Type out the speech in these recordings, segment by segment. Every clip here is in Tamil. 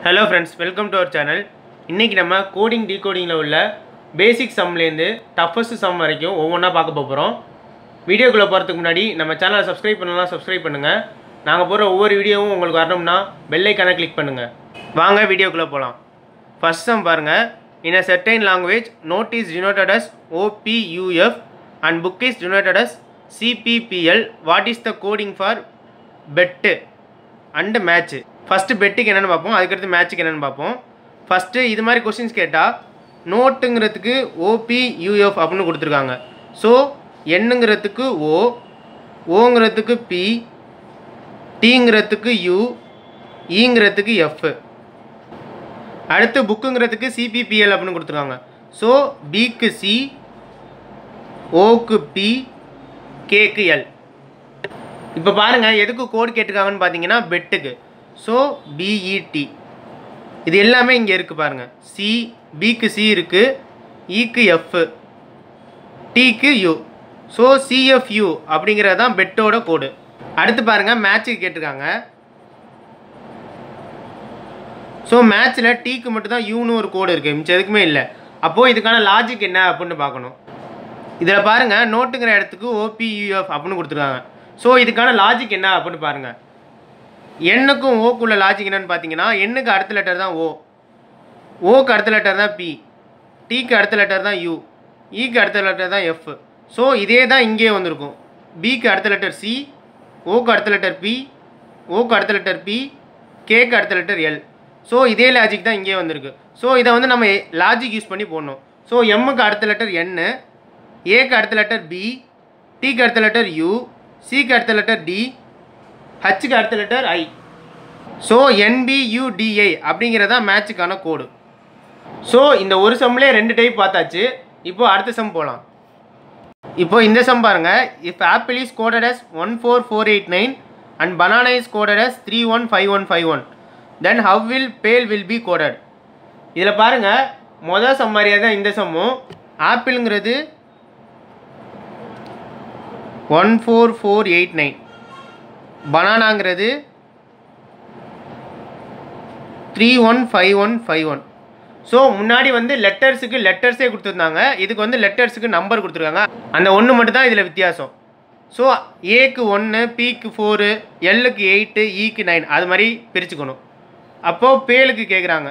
hello friends welcome to our channel இன்றைக்கி நம்ம கோடிங் டீகோடிங்கில் உள்ள பேசிக் சம்லேருந்து டஃபஸ்ட் சம் வரைக்கும் ஒவ்வொன்றா பார்க்க போகிறோம் வீடியோக்குள்ளே போகிறதுக்கு முன்னாடி நம்ம சேனலை சப்ஸ்கிரைப் பண்ணலாம் சப்ஸ்கிரைப் பண்ணுங்கள் நாங்கள் போகிற ஒவ்வொரு வீடியோவும் உங்களுக்கு வரணும்னா பெல் ஐக்கானை கிளிக் பண்ணுங்கள் வாங்க வீடியோக்குள்ளே போகலாம் ஃபர்ஸ்ட் சம் பாருங்கள் in a certain language note is denoted as OPUF and book is denoted as CPPL what is the coding for bet and match first பெட்டுக்கு என்னென்னு பார்ப்போம் அதுக்கடுத்து மேட்ச்சுக்கு என்னென்னு பார்ப்போம் ஃபஸ்ட்டு இது மாதிரி கொஸ்டின்ஸ் கேட்டால் நோட்டுங்கிறதுக்கு ஓபி யூஎஃப் அப்படின்னு கொடுத்துருக்காங்க ஸோ என்னங்கிறதுக்கு ஓ ஓங்கிறதுக்கு பி டீங்கிறதுக்கு யூ ஈங்கிறதுக்கு எஃப் அடுத்து புக்குங்கிறதுக்கு சிபிபிஎல் அப்படின்னு கொடுத்துருக்காங்க ஸோ பிக்கு சி ஓக்கு பி கேக்கு எல் இப்போ பாருங்கள் எதுக்கு கோட் கேட்டிருக்காங்கன்னு பார்த்தீங்கன்னா பெட்டுக்கு ஸோ பிஇடி இது எல்லாமே இங்கே இருக்குது பாருங்கள் சி பிக்கு சி இருக்குது ஈக்கு எஃப் டிக்கு யூ ஸோ சிஎஃப்யூ அப்படிங்கிறது தான் பெட்டோட கோடு அடுத்து பாருங்கள் மேட்ச்சுக்கு கேட்டிருக்காங்க ஸோ மேட்ச்சில் டீக்கு மட்டும் தான் யூன்னு ஒரு கோடு இருக்குது மிச்சம் எதுக்குமே இல்லை அப்போது இதுக்கான லாஜிக் என்ன அப்படின்னு பார்க்கணும் இதில் பாருங்கள் நோட்டுங்கிற இடத்துக்கு ஓபியூஎஃப் அப்படின்னு கொடுத்துருக்காங்க ஸோ இதுக்கான லாஜிக் என்ன அப்படின்னு பாருங்கள் எண்ணுக்கும் ஓக்குள்ள லாஜிக் என்னன்னு பார்த்தீங்கன்னா எண்ணுக்கு அடுத்த லெட்டர் தான் ஓ ஓக்கு அடுத்த லெட்டர் தான் பி டீக்கு அடுத்த லெட்டர் தான் யூ ஈக்கு அடுத்த லெட்டர் தான் எஃப் ஸோ இதே தான் இங்கேயே வந்திருக்கும் பிக்கு அடுத்த லெட்டர் சி ஓக்கு அடுத்த லெட்டர் பி ஓக்கு அடுத்த லெட்டர் பி கேக்கு அடுத்த லெட்டர் எல் ஸோ இதே லாஜிக் தான் இங்கேயே வந்திருக்கு ஸோ இதை வந்து நம்ம லாஜிக் யூஸ் பண்ணி போடணும் ஸோ எம்முக்கு அடுத்த லெட்டர் என்னு ஏக்கு அடுத்த லெட்டர் பி டிக்கு அடுத்த லெட்டர் யூ சிக்கு அடுத்த லெட்டர் டி ஹச்சுக்கு அடுத்த லெட்டர் ஐ ஸோ என்பியூடிஐ அப்படிங்கிறது தான் மேட்சுக்கான கோடு ஸோ இந்த ஒரு சம்லேயே ரெண்டு டைப் பார்த்தாச்சு இப்போ அடுத்த சம் போகலாம் இப்போ இந்த சம் பாருங்க if apple is coded as one four four eight nine and banana is coded as three one five one five one then how will pale will be coded இதில் பாருங்கள் மொதல் சம் மாதிரியே தான் இந்த சம்மும் ஆப்பிளுங்கிறது one four four eight nine பனானாங்கிறது three one five one five one so முன்னாடி வந்து லெட்டர்ஸுக்கு லெட்டர்ஸே கொடுத்துருந்தாங்க இதுக்கு வந்து லெட்டர்ஸுக்கு நம்பர் கொடுத்துருக்காங்க அந்த ஒன்று மட்டும் தான் இதில் வித்தியாசம் ஸோ ஏக்கு ஒன்று பிக்கு ஃபோரு எல்லுக்கு எயிட்டு ஈக்கு நைன் அது மாதிரி பிரிச்சுக்கணும் அப்போது பேலுக்கு கேட்குறாங்க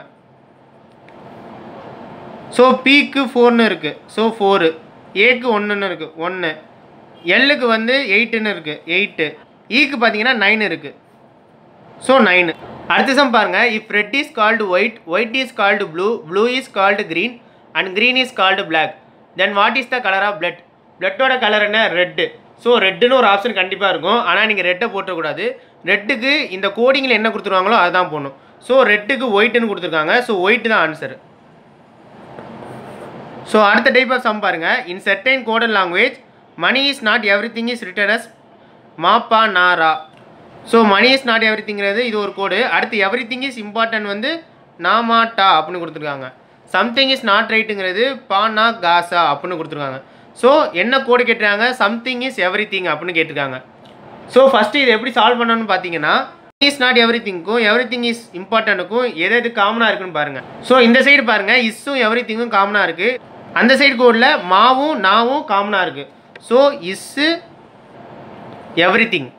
ஸோ பிக்கு ஃபோர்னு இருக்குது ஸோ ஃபோரு ஏக்கு ஒன்றுன்னு இருக்குது ஒன்று எல்லுக்கு வந்து எயிட்டுன்னு இருக்குது எயிட்டு ஈக்கு பார்த்தீங்கன்னா நைன் இருக்குது ஸோ நைனு அடுத்த சம் பாருங்கள் if red is called white white is called blue blue is called green and green is called black then what is the colour of blood பிளட்டோட கலர் என்ன ரெட்டு ஸோ ரெட்டுன்னு ஒரு ஆப்ஷன் கண்டிப்பாக இருக்கும் ஆனால் நீங்கள் ரெட்டை போட்டக்கூடாது ரெட்டுக்கு இந்த கோடிங்கில் என்ன கொடுத்துருவாங்களோ அதுதான் போடணும் ஸோ ரெட்டுக்கு ஒயிட்டுன்னு கொடுத்துருக்காங்க ஸோ ஒயிட்டு தான் ஆன்சர் ஸோ அடுத்த டைப் ஆஃப் சம் பாருங்கள் in certain coded language money is not everything is written as மாப்பா நாரா so money is not every திங்கிறது இது ஒரு கோடு அடுத்து எவ்ரி திங் இஸ் இம்பார்ட்டன்ட் வந்து நாமாட்டா அப்படின்னு கொடுத்துருக்காங்க சம்திங் இஸ் நாட் ரைட்டுங்கிறது பானா காசா அப்படின்னு கொடுத்துருக்காங்க ஸோ என்ன கோடு கேட்டுருக்காங்க சம்திங் இஸ் எவ்ரி திங் அப்படின்னு கேட்டிருக்காங்க ஸோ ஃபஸ்ட்டு இது எப்படி சால்வ் பண்ணணும்னு பார்த்தீங்கன்னா இஸ் நாட் எவ்ரி திங்க்கும் எவ்ரி திங் இஸ் இம்பார்ட்டன்ட்டுக்கும் எது எது காமனாக இருக்குன்னு பாருங்கள் ஸோ இந்த சைடு பாருங்கள் இஸ்ஸும் எவ்ரி திங்கும் காமனாக இருக்குது அந்த சைடு கோடில் மாவும் நாவும் காமனாக இருக்குது ஸோ இஸ்ஸு எவ்ரி திங்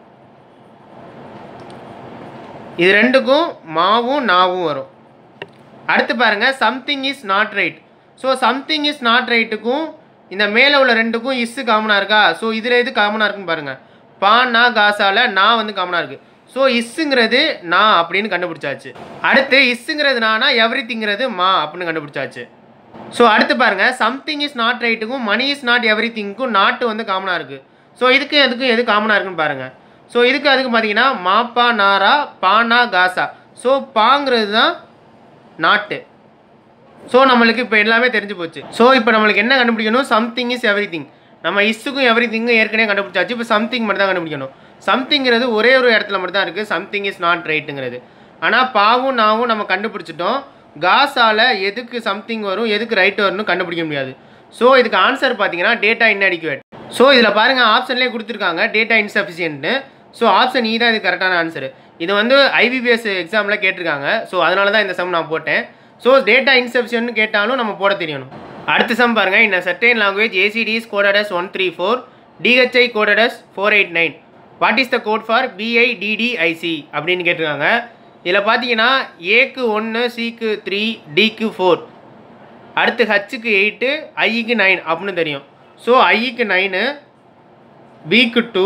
இது ரெண்டுக்கும் மாவும் நாவும் வரும் அடுத்து பாருங்கள் something is not right so something is not ரைட்டுக்கும் இந்த மேலே உள்ள ரெண்டுக்கும் இஸ்ஸு காமனாக இருக்கா ஸோ இதில் எது காமனாக இருக்குன்னு பாருங்கள் பா நா காசால நான் வந்து காமனாக இருக்குது ஸோ இஸ்ஸுங்கிறது நான் அப்படின்னு கண்டுபிடிச்சாச்சு அடுத்து இஸ்ஸுங்கிறது நானா எவ்ரி திங்கிறது மா அப்படின்னு கண்டுபிடிச்சாச்சு ஸோ அடுத்து பாருங்கள் சம்திங் இஸ் நாட் ரைட்டுக்கும் மணி இஸ் நாட் எவ்ரி திங்க்கும் நாட்டு வந்து காமனாக இருக்குது ஸோ இதுக்கு எதுக்கும் எது காமனாக இருக்குன்னு பாருங்கள் ஸோ இதுக்கு அதுக்கு பார்த்தீங்கன்னா மாப்பா நாரா பானா காசா ஸோ பாங்கிறது தான் நாட்டு ஸோ நம்மளுக்கு இப்போ எல்லாமே தெரிஞ்சு போச்சு ஸோ இப்போ நம்மளுக்கு என்ன கண்டுபிடிக்கணும் சம்திங் இஸ் எவ்ரி திங் நம்ம இஸ்ஸுக்கும் எவ்ரி திங்கும் ஏற்கனவே கண்டுபிடிச்சாச்சு இப்போ சம்திங் மட்டும் தான் கண்டுபிடிக்கணும் சம்திங்கிறது ஒரே ஒரு இடத்துல மட்டும் தான் இருக்குது சம்திங் இஸ் நாட் ரைட்டுங்கிறது ஆனால் பாவும் நாவும் நம்ம கண்டுபிடிச்சிட்டோம் காசால எதுக்கு சம்திங் வரும் எதுக்கு ரைட் வரும்னு கண்டுபிடிக்க முடியாது ஸோ இதுக்கு ஆன்சர் பார்த்தீங்கன்னா டேட்டா இன்அடிக்குவேட் ஸோ இதில் பாருங்கள் ஆப்ஷன்லேயே கொடுத்துருக்காங்க டேட்டா இன்சஃபிஷியன்ட்னு ஸோ ஆப்ஷன் இ தான் இது கரெக்டான ஆன்சர் இது வந்து ஐபிபிஎஸ் எக்ஸாமில் கேட்டிருக்காங்க ஸோ அதனால தான் இந்த சம் நான் போட்டேன் ஸோ டேட்டா இன்செப்ஷன் கேட்டாலும் நம்ம போட தெரியணும் அடுத்த சம் பாருங்கள் இந்த certain language A C T is coded as one three four D H I coded as four eight nine what is the code for P I T T I C அப்படின்னு கேட்டிருக்காங்க இதில் பார்த்தீங்கன்னா ஏக்கு ஒன்று சிக்கு த்ரீ டிக்கு ஃபோர் அடுத்து ஹச்சுக்கு எயிட்டு ஐக்கு நைன் அப்படின்னு தெரியும் ஸோ ஐக்கு நைனு பிக்கு டூ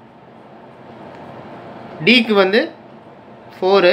டிக்கு வந்து ஃபோரு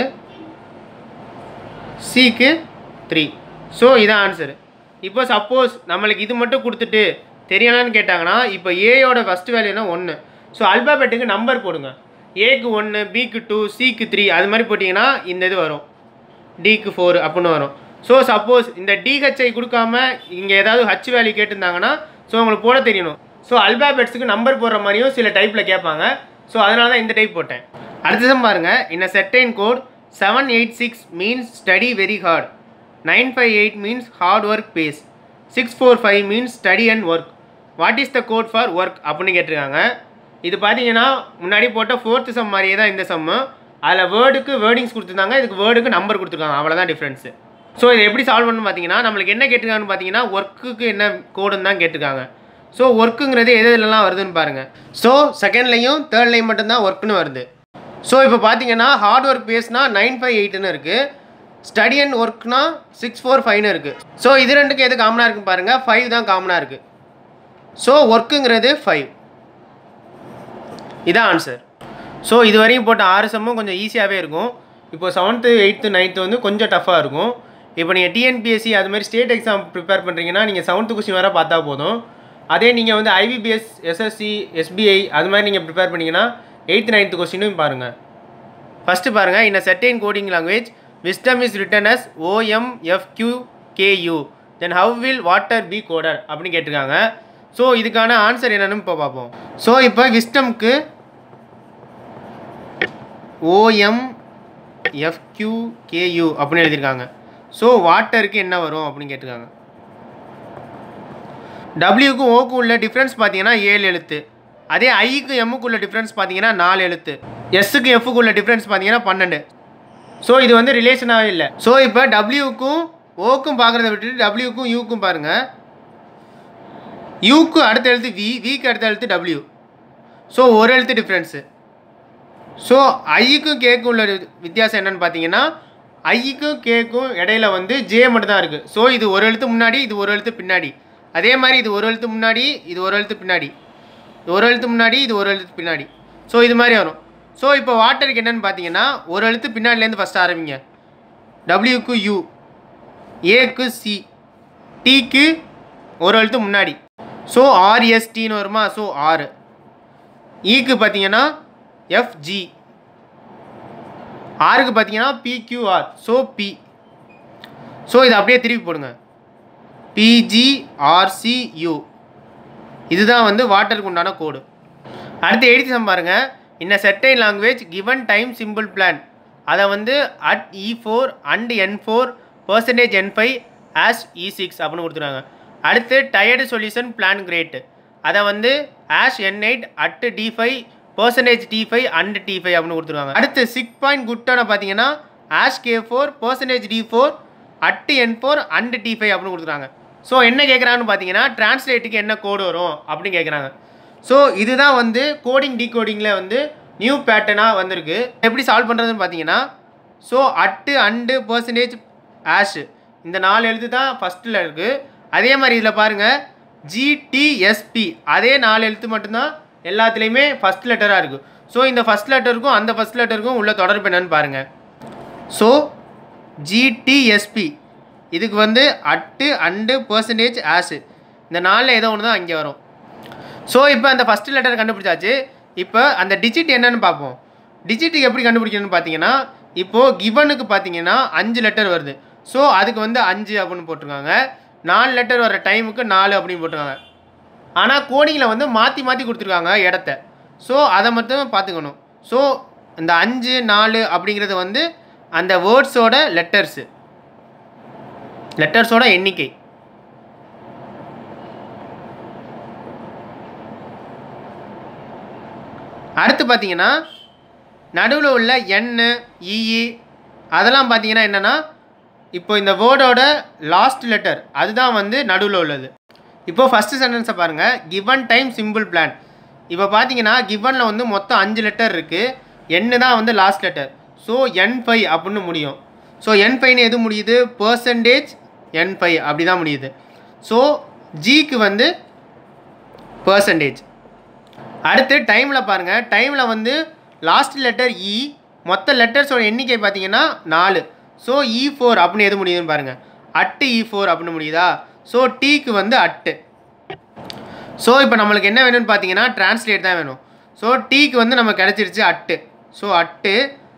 சிக்கு த்ரீ ஸோ இதான் ஆன்சரு இப்போ சப்போஸ் நம்மளுக்கு இது மட்டும் கொடுத்துட்டு தெரியலான்னு கேட்டாங்கன்னா இப்போ ஏயோட ஃபஸ்ட் வேல்யூனா ஒன்று ஸோ அல்பாபெட்டுக்கு நம்பர் போடுங்க ஏக்கு ஒன்று பிக்கு டூ சிக்கு த்ரீ அது மாதிரி போட்டிங்கன்னா இந்த இது வரும் டிக்கு ஃபோர் அப்படின்னு வரும் ஸோ சப்போஸ் இந்த டிஹெச்ஐ கொடுக்காம இங்கே ஏதாவது ஹச் வேல்யூ கேட்டிருந்தாங்கன்னா ஸோ உங்களுக்கு போட தெரியணும் ஸோ அல்பாபெட்ஸுக்கு நம்பர் போடுற மாதிரியும் சில டைப்பில் கேட்பாங்க ஸோ அதனால தான் இந்த டைப் போட்டேன் அடுத்ததும் பாருங்கள் இந்த certain code seven eight six means study very hard nine five eight means hard work pays six four five means study and work what is the code for work அப்படின்னு கேட்டிருக்காங்க இது பார்த்தீங்கன்னா முன்னாடி போட்ட ஃபோர்த்து சம் மாதிரியே தான் இந்த சம்மு அதில் வேர்டுக்கு வேர்டிங்ஸ் கொடுத்துருந்தாங்க இதுக்கு வேர்டுக்கு நம்பர் கொடுத்துருக்காங்க அவ்வளோதான் டிஃப்ரென்ஸு ஸோ இதை எப்படி சால்வ் பண்ணணும் பார்த்தீங்கன்னா நம்மளுக்கு என்ன கேட்டிருக்காங்கன்னு பார்த்தீங்கன்னா ஒர்க்குக்கு என்ன கோடுன்னு தான் கேட்டிருக்காங்க ஸோ ஒர்க்குங்கிறது எது எதுலலாம் வருதுன்னு பாருங்கள் ஸோ செகண்ட்லையும் தேர்ட்லையும் மட்டும்தான் ஒர்க்குன்னு வருது ஸோ இப்போ பார்த்தீங்கன்னா ஹார்ட் ஒர்க் பேஸ்னா நைன் ஃபைவ் எயிட்னு இருக்குது ஸ்டடி அண்ட் ஒர்க்னா சிக்ஸ் ஃபோர் ஃபைவ்னு இருக்குது ஸோ இது ரெண்டுக்கு எது காமனாக இருக்குன்னு பாருங்கள் ஃபைவ் தான் காமனாக இருக்குது ஸோ ஒர்க்குங்கிறது ஃபைவ் இதான் ஆன்சர் ஸோ இது வரையும் போட்ட ஆறு சம்மும் கொஞ்சம் ஈஸியாகவே இருக்கும் இப்போ செவன்த்து எயித்து நைன்த்து வந்து கொஞ்சம் டஃப்பாக இருக்கும் இப்போ நீங்கள் டிஎன்பிஎஸ்சி அது மாதிரி ஸ்டேட் எக்ஸாம் ப்ரிப்பேர் பண்ணுறீங்கன்னா நீங்கள் செவன்த்து கொஸ்டின் வர பார்த்தா போதும் அதே நீங்கள் வந்து ஐபிபிஎஸ் எஸ்எஸ்சி எஸ்பிஐ அது மாதிரி நீங்கள் ப்ரிப்பேர் பண்ணிங்கன்னா எயித்து நைன்த்து கொஸ்டினும் பாருங்கள் ஃபஸ்ட்டு பாருங்கள் இந்த certain coding language wisdom is written as O M F Q K U then how will water be coded அப்படின்னு கேட்டிருக்காங்க ஸோ இதுக்கான ஆன்சர் என்னன்னு இப்போ பார்ப்போம் ஸோ இப்போ விஸ்டம்க்கு ஓஎம் எஃப்கியூ கேயூ அப்படின்னு எழுதியிருக்காங்க ஸோ வாட்டருக்கு என்ன வரும் அப்படின்னு கேட்டிருக்காங்க டபிள்யூக்கும் ஓக்கும் உள்ள டிஃப்ரென்ஸ் பார்த்தீங்கன்னா ஏழு எழுத்து அதே ஐக்கு எம்முக்கு உள்ள டிஃப்ரென்ஸ் பார்த்தீங்கன்னா நாலு எழுத்து எஸ்ஸுக்கு எஃப்க்கு உள்ள டிஃப்ரென்ஸ் பார்த்தீங்கன்னா பன்னெண்டு ஸோ இது வந்து ரிலேஷனாகவே இல்லை ஸோ இப்போ டபிள்யூக்கும் ஓக்கும் பார்க்குறத விட்டுட்டு டபிள்யூக்கும் யூக்கும் பாருங்கள் யூக்கு அடுத்த எழுத்து வி விக்கு அடுத்த எழுத்து டபிள்யூ ஸோ ஒரு எழுத்து டிஃப்ரென்ஸு ஸோ ஐக்கும் கேக்கும் உள்ள வித்தியாசம் என்னன்னு பார்த்தீங்கன்னா ஐக்கும் கேக்கும் இடையில வந்து ஜே மட்டும் தான் இருக்குது ஸோ இது ஒரு எழுத்து முன்னாடி இது ஒரு எழுத்து பின்னாடி அதே மாதிரி இது ஒரு எழுத்து முன்னாடி இது ஒரு எழுத்து பின்னாடி இது ஒரு எழுத்து முன்னாடி இது ஒரு எழுத்து பின்னாடி ஸோ இது மாதிரி வரும் ஸோ இப்போ வாட்டருக்கு என்னன்னு பார்த்தீங்கன்னா ஒரு எழுத்து பின்னாடிலேருந்து ஃபஸ்ட் ஆரம்பிங்க டபிள்யூக்கு யூ ஏக்கு சி டீக்கு ஒரு எழுத்து முன்னாடி ஸோ ஆர்எஸ்டின்னு வருமா ஸோ ஆறு ஈக்கு பார்த்தீங்கன்னா எஃப்ஜி ஆருக்கு பார்த்தீங்கன்னா பிக்யூஆர் ஸோ பி ஸோ இதை அப்படியே திருப்பி போடுங்க பிஜிஆர்சியூ இதுதான் வந்து வாட்டருக்கு உண்டான கோடு அடுத்து எழுதி சம் பாருங்க in a certain language given time simple plan அதை வந்து at E four and N four percentage N five hash E six அப்படின்னு கொடுத்துருக்காங்க அடுத்து டயர்டு சொல்யூஷன் பிளான் கிரேட் அதை வந்து hash N eight at D five percentage D five and D five அப்படின்னு கொடுத்துருக்காங்க அடுத்து சிக் பாயிண்ட் குட்டான பார்த்தீங்கன்னா hash K four percentage D four at N four and D five அப்படின்னு கொடுத்துருக்காங்க ஸோ என்ன கேட்குறாங்கன்னு பார்த்தீங்கன்னா டிரான்ஸ்லேட்டுக்கு என்ன கோடு வரும் அப்படின்னு கேட்குறாங்க ஸோ இதுதான் வந்து கோடிங் டீகோடிங்கில் வந்து நியூ பேட்டர்னாக வந்திருக்கு எப்படி சால்வ் பண்ணுறதுன்னு பார்த்தீங்கன்னா so at and percentage hash இந்த நாலு எழுத்து தான் ஃபஸ்ட்டில் இருக்குது அதே மாதிரி இதில் பாருங்கள் ஜிடிஎஸ்பி அதே நாலு எழுத்து மட்டும்தான் எல்லாத்துலேயுமே ஃபஸ்ட் லெட்டராக இருக்குது ஸோ இந்த ஃபஸ்ட் லெட்டருக்கும் அந்த ஃபஸ்ட் லெட்டருக்கும் உள்ள தொடர்பு என்னன்னு பாருங்கள் ஸோ ஜிடிஎஸ்பி இதுக்கு வந்து அட்டு அண்டு பர்சன்டேஜ் ஆஷு இந்த நாலில் ஏதோ ஒன்று தான் அங்கே வரும் ஸோ இப்போ அந்த ஃபஸ்ட் லெட்டர் கண்டுபிடிச்சாச்சு இப்போ அந்த டிஜிட் என்னன்னு பார்ப்போம் டிஜிட்டுக்கு எப்படி கண்டுபிடிக்கணும்னு பார்த்தீங்கன்னா இப்போது கிவனுக்கு பார்த்தீங்கன்னா அஞ்சு லெட்டர் வருது ஸோ அதுக்கு வந்து அஞ்சு அப்படின்னு போட்டிருக்காங்க நாலு லெட்டர் வர டைமுக்கு நாலு அப்படின்னு போட்டிருக்காங்க ஆனால் கோடிங்கில் வந்து மாற்றி மாற்றி கொடுத்துருக்காங்க இடத்த ஸோ அதை மட்டும் பார்த்துக்கணும் ஸோ இந்த அஞ்சு நாலு அப்படிங்கிறது வந்து அந்த வேர்ட்ஸோட லெட்டர்ஸு லெட்டர்ஸோட எண்ணிக்கை அடுத்து பார்த்தீங்கன்னா நடுவில் உள்ள என்னு இஇ அதெல்லாம் பார்த்தீங்கன்னா என்னென்னா இப்போ இந்த வேர்டோட லாஸ்ட் லெட்டர் அதுதான் வந்து நடுவில் உள்ளது இப்போ ஃபஸ்ட்டு சென்டென்ஸை பாருங்கள் கிவன் டைம் சிம்பிள் பிளான் இப்போ பார்த்தீங்கன்னா கிவனில் வந்து மொத்தம் அஞ்சு லெட்டர் இருக்குது என்னு தான் வந்து last letter so N five அப்படின்னு முடியும் ஸோ என் ஃபைவ்னு எது முடியுது பர்சன்டேஜ் என் ஃபைவ் அப்படி தான் முடியுது ஸோ ஜிக்கு வந்து பர்சன்டேஜ் அடுத்து டைமில் பாருங்கள் டைமில் வந்து லாஸ்ட் லெட்டர் இ மொத்த லெட்டர்ஸோட எண்ணிக்கை பார்த்தீங்கன்னா நாலு ஸோ இ ஃபோர் அப்படின்னு எது முடியுதுன்னு பாருங்கள் அட்டு இ ஃபோர் அப்படின்னு முடியுதா ஸோ டீக்கு வந்து அட்டு ஸோ இப்போ நம்மளுக்கு என்ன வேணும்னு பார்த்தீங்கன்னா டிரான்ஸ்லேட் தான் வேணும் ஸோ டீக்கு வந்து நம்ம கிடச்சிருச்சு அட்டு ஸோ அட்டு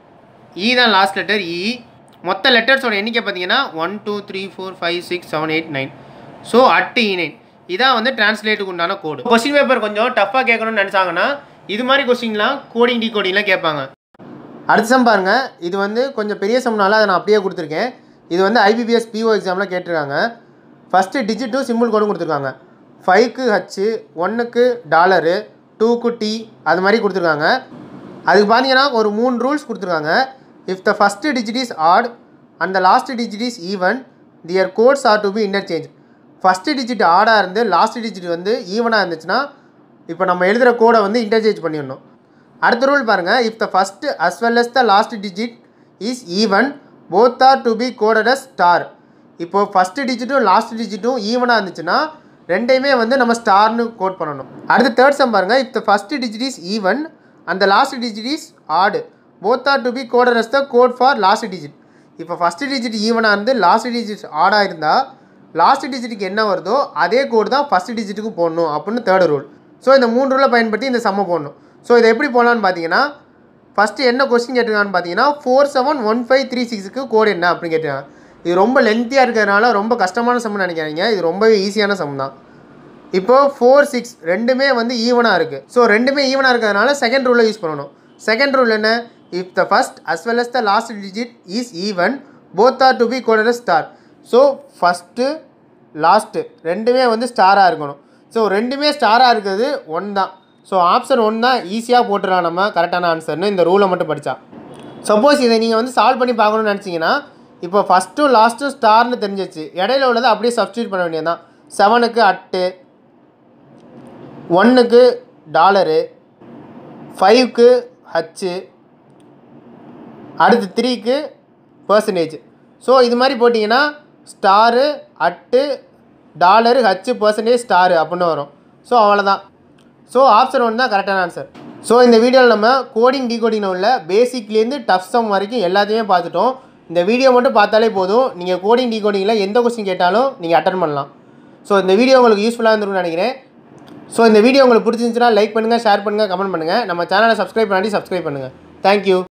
இ தான் லாஸ்ட் லெட்டர் இ மொத்த லெட்டர்ஸோட எண்ணிக்கை பார்த்தீங்கன்னா one two three four five six seven eight nine so at E nine இதான் வந்து டிரான்ஸ்லேட்டுக்கு உண்டான கோடு கொஸ்டின் பேப்பர் கொஞ்சம் டஃப்பாக கேட்கணும்னு நினச்சாங்கன்னா இது மாதிரி கொஸ்டின்லாம் கோடிங் டி கோடிங்லாம் கேட்பாங்க அடுத்த சம் பாருங்கள் இது வந்து கொஞ்சம் பெரிய சம்னால அதை நான் அப்படியே கொடுத்துருக்கேன் இது வந்து ஐபிபிஎஸ் பிஓ எக்ஸாமில் கேட்டிருக்காங்க ஃபஸ்ட்டு டிஜிட்டும் சிம்பிள் கோடும் கொடுத்துருக்காங்க ஃபைவ்க்கு ஹச்சு ஒன்றுக்கு டாலரு டூக்கு டி அது மாதிரி கொடுத்துருக்காங்க அதுக்கு பார்த்தீங்கன்னா ஒரு மூணு ரூல்ஸ் கொடுத்துருக்காங்க if the first digit is odd and the last digit is even their codes are to be interchange first digit ஆடாக இருந்து லாஸ்ட் டிஜிட் வந்து ஈவனாக இருந்துச்சுன்னா இப்போ நம்ம எழுதுகிற கோடை வந்து இன்டர்சேஞ்ச் பண்ணிடணும் அடுத்த ரூல் பாருங்கள் if the first as well as the last digit is even both are to be coded as star இப்போது ஃபஸ்ட்டு டிஜிட்டும் லாஸ்ட் டிஜிட்டும் ஈவனாக இருந்துச்சுன்னா ரெண்டையுமே வந்து நம்ம ஸ்டார்னு கோட் பண்ணணும் அடுத்து தேர்ட் சம் பாருங்கள் if the first digit is even அந்த last digit is odd both are to be coded as the code for last digit இப்போ ஃபஸ்ட்டு டிஜிட் ஈவனாக இருந்து லாஸ்ட் டிஜிட் ஆடாக இருந்தால் லாஸ்ட் டிஜிட்டுக்கு என்ன வருதோ அதே கோடு தான் ஃபஸ்ட்டு டிஜிட்டுக்கு போடணும் அப்படின்னு தேர்ட் ரூல் ஸோ இந்த மூணு ரூலை பயன்படுத்தி இந்த சம்மை போடணும் ஸோ இதை எப்படி போடலான்னு பார்த்தீங்கன்னா ஃபஸ்ட்டு என்ன கொஸ்டின் கேட்டிருக்கான்னு பார்த்தீங்கன்னா four seven one five three சிக்ஸுக்கு கோடு என்ன அப்படின்னு கேட்டிருக்காங்க இது ரொம்ப லென்த்தியாக இருக்கிறதுனால ரொம்ப கஷ்டமான சம்னு நினைக்காதீங்க இது ரொம்பவே ஈஸியான சம் தான் இப்போ ஃபோர் சிக்ஸ் ரெண்டுமே வந்து ஈவனாக இருக்குது ஸோ ரெண்டுமே ஈவனாக இருக்கிறதுனால செகண்ட் ரூலை யூஸ் பண்ணணும் செகண்ட் ரூல் என்ன if the first as well as the last digit is even both are to be coded star so first last ரெண்டுமே வந்து ஸ்டாராக இருக்கணும் ஸோ ரெண்டுமே ஸ்டாராக இருக்கிறது ஒன் தான் ஸோ ஆப்ஷன் ஒன் தான் ஈஸியாக போட்டுடலாம் நம்ம கரெக்டான ஆன்சர்னு இந்த ரூலை மட்டும் படித்தா சப்போஸ் இதை நீங்கள் வந்து சால்வ் பண்ணி பார்க்கணும்னு நினச்சிங்கன்னா இப்போ ஃபஸ்ட்டும் லாஸ்ட்டும் ஸ்டார்னு தெரிஞ்சிச்சு இடையில உள்ளதை அப்படியே சப்ஸ்டியூட் பண்ண வேண்டியது தான் செவனுக்கு அட்டு ஒன்றுக்கு டாலரு ஃபைவ்க்கு ஹச்சு அடுத்து த்ரீக்கு பர்சன்டேஜ் ஸோ இது மாதிரி போட்டிங்கன்னா star at dollar H percentage star அப்படின்னு வரும் ஸோ அவ்வளோதான் ஸோ ஆப்ஷன் ஒன் தான் கரெக்டான ஆன்சர் ஸோ இந்த வீடியோவில் நம்ம கோடிங் டீகோடிங்கில் உள்ள பேசிக்லேருந்து டஃப் சம் வரைக்கும் எல்லாத்தையுமே பார்த்துட்டோம் இந்த வீடியோ மட்டும் பார்த்தாலே போதும் நீங்கள் கோடிங் டீகோடிங்கில் எந்த கொஸ்டின் கேட்டாலும் நீங்கள் அட்டன் பண்ணலாம் ஸோ இந்த வீடியோ உங்களுக்கு யூஸ்ஃபுல்லாக இருந்திருக்கும்னு நினைக்கிறேன் ஸோ இந்த வீடியோ உங்களுக்கு பிடிச்சிருந்துச்சுன்னா லைக் பண்ணுங்கள் ஷேர் பண்ணுங்கள் கமெண்ட் பண்ணுங்கள் நம்ம சேனலை சப்ஸ்கிரைப் பண்ணாட்டி சப்ஸ்கிரைப் பண்ணுங்கள் தேங்க்யூ